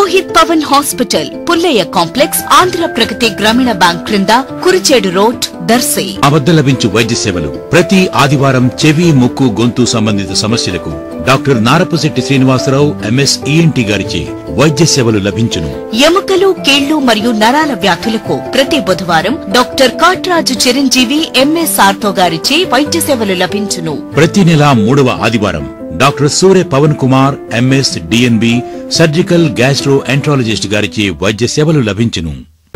Purohit Pavan hospital Pullaiah complex Andhra Pragathi Grameena bank క్రింద Kurichedu road Darsi అబద్ధ లభించు వైద్య సేవలు ప్రతి ఆదివారం చెవి ముక్కు గొంతు సంబంధిత సమస్యలకు doctor Narapasetti Srinivasarao MS ENT గారిచే వైద్య సేవలు లభించును ఎముకలు కీళ్లు మరియు నరాల వ్యాధులకు ప్రతి బుధవారం డాక్టర్ కాట్రాజు చిరంజీవి ఎంఎస్ఆర్తో గారిచే వైద్య సేవలు లభించును ప్రతి నెల మూడవ ఆదివారం doctor Surya Pavan Kumar MS DNB surgical gastroenterologist గారిచే వైద్య సేవలు లభించును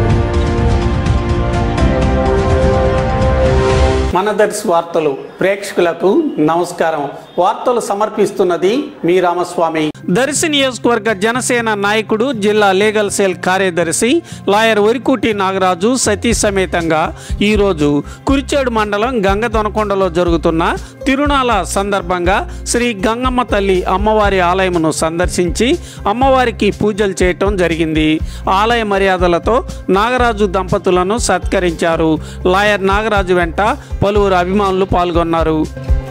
మనదర్శి వార్తలు ప్రేక్షకులకు నమస్కారం వార్తలు సమర్పిస్తున్నది మీ రామస్వామి దర్శి నియోజకవర్గ జనసేన నాయకుడు జిల్లా లీగల్ సెల్ కార్యదర్శి లాయర్ వరికుటి నాగరాజు సతీ సమేతంగా ఈరోజు కురిచేడు మండలం గంగదొనకొండలో జరుగుతున్న తిరునాళ సందర్భంగా శ్రీ గంగమ్మ తల్లి అమ్మవారి ఆలయమును సందర్శించి అమ్మవారికి పూజలు చేయటం జరిగింది ఆలయ మర్యాదలతో నాగరాజు దంపతులను సత్కరించారు లాయర్ నాగరాజు వెంట పలువురు అభిమానులు పాల్గొన్నారు